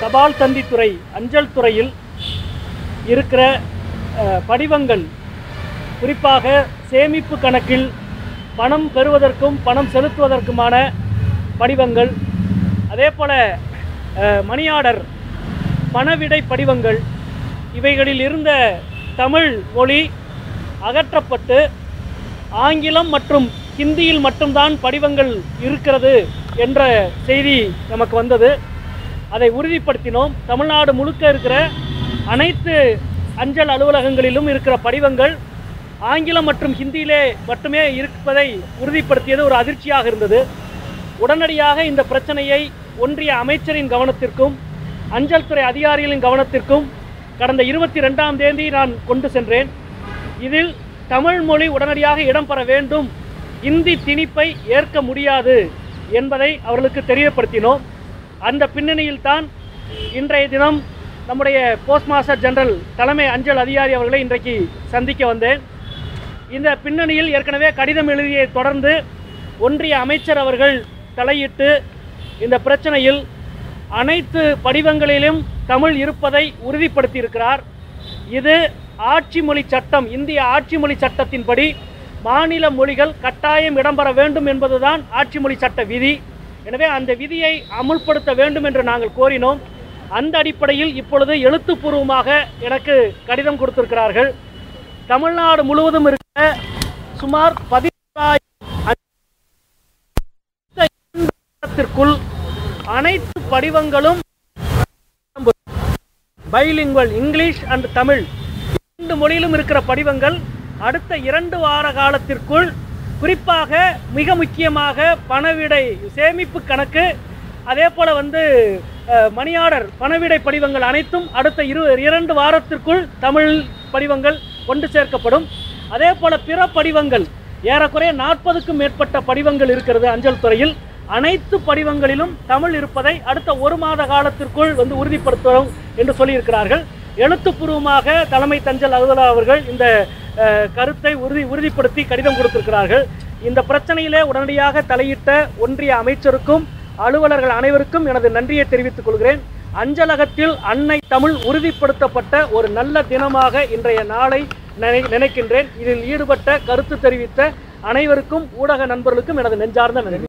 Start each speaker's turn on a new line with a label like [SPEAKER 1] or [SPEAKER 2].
[SPEAKER 1] தபால் தந்தித்துறை அஞ்சல் துறையில் இருக்கிற அஹ், படிவங்கள் குறிப்பாக சேமிப்பு கணக்கில் பணம் பெறுவதற்கும் பணம் செலுத்துவதற்குமான படிவங்கள் அதே போல் மணி ஆர்டர் பணவிடை படிவங்கள் இவைகளில் இருந்த தமிழ் மொழி அகற்றப்பட்டு ஆங்கிலம் மற்றும் ஹிந்தியில் மட்டும்தான் படிவங்கள் இருக்கிறது என்ற செய்தி நமக்கு வந்தது அதை உறுதிப்படுத்தினோம் தமிழ்நாடு முழுக்க இருக்கிற அனைத்து அஞ்சல் அலுவலகங்களிலும் இருக்கிற படிவங்கள் ஆங்கிலம் மற்றும் ஹிந்தியிலே மட்டுமே இருப்பதை உறுதிப்படுத்தியது ஒரு அதிர்ச்சியாக இருந்தது உடனடியாக இந்த பிரச்சனையை ஒன்றிய அமைச்சரின் கவனத்திற்கும் அஞ்சல் துறை அதிகாரிகளின் கவனத்திற்கும் கடந்த இருபத்தி ரெண்டாம் தேதி நான் கொண்டு சென்றேன் இதில் தமிழ் மொழி உடனடியாக இடம்பெற வேண்டும் இந்தி திணிப்பை ஏற்க முடியாது என்பதை அவர்களுக்கு தெரியப்படுத்தினோம் அந்த பின்னணியில்தான் இன்றைய தினம் நம்முடைய போஸ்ட் மாஸ்டர் ஜெனரல் தலைமை அஞ்சல் அதிகாரி அவர்களை இன்றைக்கு சந்திக்க வந்தேன் இந்த பின்னணியில் ஏற்கனவே கடிதம் எழுதியை தொடர்ந்து ஒன்றிய அமைச்சர் அவர்கள் தலையிட்டு இந்த பிரச்சனையில் அனைத்து படிவங்களிலும் தமிழ் இருப்பதை உறுதிப்படுத்தியிருக்கிறார் இது ஆட்சி மொழி சட்டம் இந்திய ஆட்சி மொழி சட்டத்தின்படி மாநில மொழிகள் கட்டாயம் இடம்பெற வேண்டும் என்பதுதான் ஆட்சி மொழி சட்ட விதி எனவே அந்த விதியை அமுல்படுத்த வேண்டும் என்று நாங்கள் கோரினோம் அந்த அடிப்படையில் இப்பொழுது எழுத்துப்பூர்வமாக எனக்கு கடிதம் கொடுத்திருக்கிறார்கள் தமிழ்நாடு முழுவதும் இருக்கிற சுமார் பதினாயிரத்திற்குள் அனைத்து படிவங்களும் பைலிங்குவல் இங்கிலீஷ் அண்ட் தமிழ் இரண்டு மொழியிலும் இருக்கிற படிவங்கள் அடுத்த இரண்டு வார காலத்திற்குள் குறிப்பாக மிக முக்கியமாக பணவிடை சேமிப்பு கணக்கு அதே போல் வந்து அஹ், மணி ஆர்டர் பணவிடை படிவங்கள் அனைத்தும் அடுத்த இரு இரண்டு வாரத்திற்குள் தமிழ் படிவங்கள் கொண்டு சேர்க்கப்படும் அதே போல் பிற படிவங்கள் ஏறக்குறைய நாற்பதுக்கும் மேற்பட்ட படிவங்கள் இருக்கிறது அஞ்சல் துறையில் அனைத்து படிவங்களிலும் தமிழ் இருப்பதை அடுத்த ஒரு மாத காலத்திற்குள் வந்து உறுதிப்படுத்தும் என்று சொல்லியிருக்கிறார்கள் எழுத்துப்பூர்வமாக தலைமை தஞ்சல் அலுவலர் அவர்கள் இந்த அஹ், கருத்தை உறுதி உறுதிப்படுத்தி கடிதம் கொடுத்திருக்கிறார்கள் இந்த பிரச்சனையிலே உடனடியாக தலையிட்ட ஒன்றிய அமைச்சருக்கும் அலுவலர்கள் அனைவருக்கும் எனது நன்றியை தெரிவித்துக் கொள்கிறேன் அஞ்சலகத்தில் அன்னை தமிழ் உறுதிப்படுத்தப்பட்ட ஒரு நல்ல தினமாக இன்றைய நாளை நினை நினைக்கின்றேன் இதில் ஈடுபட்ட கருத்து தெரிவித்த அனைவருக்கும் ஊடக நண்பர்களுக்கும் எனது நெஞ்சார்ந்த நன்றி